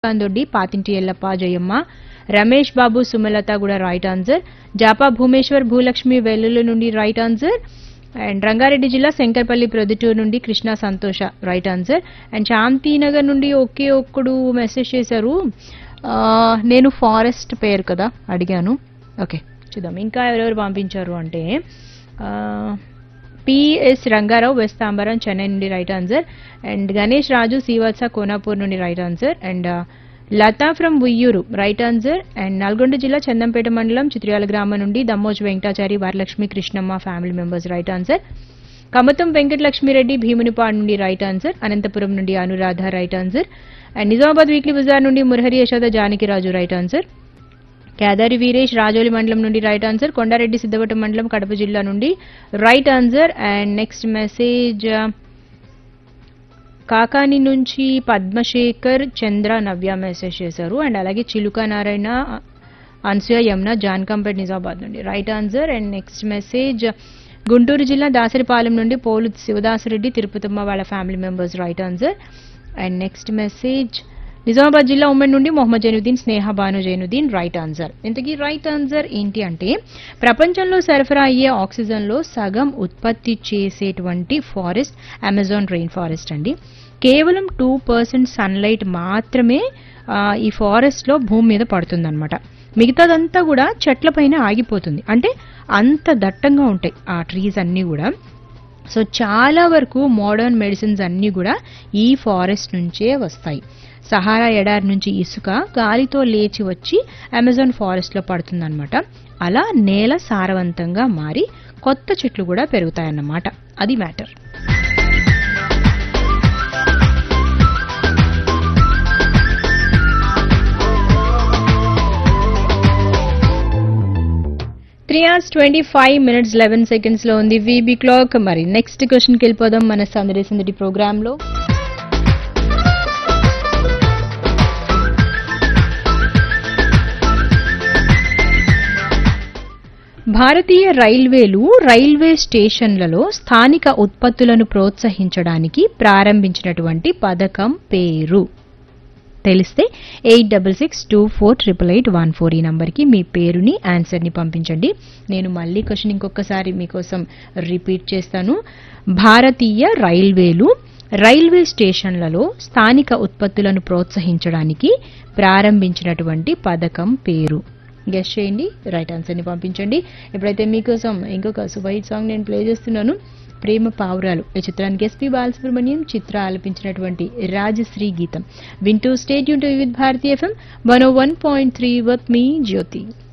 దొడ్డి పాతింటి ఎల్లప్ప జయమ్మ రమేష్ బాబు సుమలత కూడా right answer Japa Bhumeshwar Bhulakshmi Vellula నుండి రైట్ ఆన్సర్ అండ్ రంగారెడ్డి జిల్లా శంకర్పల్లి ప్రొద్దుటూరు నుండి కృష్ణ సంతోష రైట్ ఆన్సర్ అండ్ శాంతినగర్ నుండి ఒకే ఒక్కడు మెసేజ్ చేశారు ఆ, నేను ఫారెస్ట్ పేరు కదా అడిగాను ఓకే చూద్దాం ఇంకా ఎవరెవరు పంపించారు అంటే ఆ, పిఎస్ రంగారావు వెస్ట్ తాంబరం చెన్నై నుండి right answer and Ganesh Raju Srivatsa Konapur నుండి right answer and Latha from Uyyuru right answer and Nalgonda జిల్లా చందంపేట మండలం చిత్రియాల గ్రామం నుండి Dammoj Venkatachari Varalakshmi Krishnamma family members right answer Kamatham Venkatalakshmireddy Bheemunipadu నుండి రైట్ ఆన్సర్ అనంతపురం నుండి Anuradha right answer and Nizamabad weekly Bazar నుండి మురహరి యశోద జానకిరాజు రైట్ ఆన్సర్ కేదారి వీరేష్ రాజోలి మండలం నుండి రైట్ ఆన్సర్ కొండారెడ్డి సిద్ధవటం మండలం కడప జిల్లా నుండి right answer and next message Kakani నుంచి పద్మశేఖర్ చంద్ర నవ్య మెసేజ్ చేశారు అండ్ అలాగే చిలుక నారాయణ అన్సూయ యమున జాన్కంపేట్ నిజామాబాద్ నుండి right answer and next message Guntur జిల్లా దాసరిపాలెం నుండి పోలు శివదాసరెడ్డి తిరుపతమ్మ వాళ్ళ family members right answer and next message Nizamabad జిల్లా ఉమ్మడి నుండి మొహమ్మద్ జైనుద్దీన్ స్నేహ బాను జైనుద్దీన్ రైట్ ఆన్సర్ ఇంతకీ రైట్ ఆన్సర్ ఏంటి అంటే ప్రపంచంలో సరఫరా అయ్యే ఆక్సిజన్లో సగం ఉత్పత్తి చేసేటువంటి ఫారెస్ట్ అమెజాన్ రెయిన్ ఫారెస్ట్ అండి కేవలం టూ పర్సెంట్ సన్లైట్ మాత్రమే ఆ, ఈ ఫారెస్ట్ లో భూమి మీద పడుతుందన్నమాట మిగతాదంతా కూడా చెట్లపైన ఆగిపోతుంది అంటే అంత దట్టంగా ఉంటాయి ఆ ట్రీస్ అన్నీ కూడా సో చాలా వరకు మోడర్న్ మెడిసిన్స్ అన్నీ కూడా ఈ ఫారెస్ట్ నుంచే వస్తాయి సహారా ఎడారి నుంచి ఇసుక గాలితో లేచి వచ్చి అమెజాన్ ఫారెస్ట్ లో పడుతుందన్నమాట అలా నేల సారవంతంగా మారి కొత్త చెట్లు కూడా పెరుగుతాయన్నమాట అది matter three hours twenty five minutes eleven seconds లో ఉంది వీబీ క్లాక్ మరి నెక్స్ట్ క్వశ్చన్ కి వెళ్ళిపోదాం మన సందడి సందడి ప్రోగ్రామ్ లో భారతీయ రైల్వేలు రైల్వే స్టేషన్లలో స్థానిక ఉత్పత్తులను ప్రోత్సహించడానికి ప్రారంభించినటువంటి పథకం పేరు తెలిస్తే eight double six two four triple eight one four ఈ నంబర్కి మీ పేరుని ఆన్సర్ని పంపించండి నేను మళ్ళీ క్వశ్చన్ ఇంకొకసారి మీకోసం రిపీట్ చేస్తాను భారతీయ రైల్వేలు రైల్వే స్టేషన్లలో స్థానిక ఉత్పత్తులను ప్రోత్సహించడానికి ప్రారంభించినటువంటి పథకం పేరు గెస్ట్ చేయండి రైట్ ఆన్సర్ని పంపించండి ఇప్పుడైతే మీకోసం ఇంకొక సూపర్ సాంగ్ నేను ప్లే చేస్తున్నాను ప్రేమ పావురాలు ఈ చిత్రానికి ఎస్పి బాలసుబ్రహ్మణ్యం చిత్ర ఆలపించినటువంటి రాజశ్రీ గీతం వింటూ స్టేట్ యూన్ to Vividh Bharati FM one one point three with me Jyothi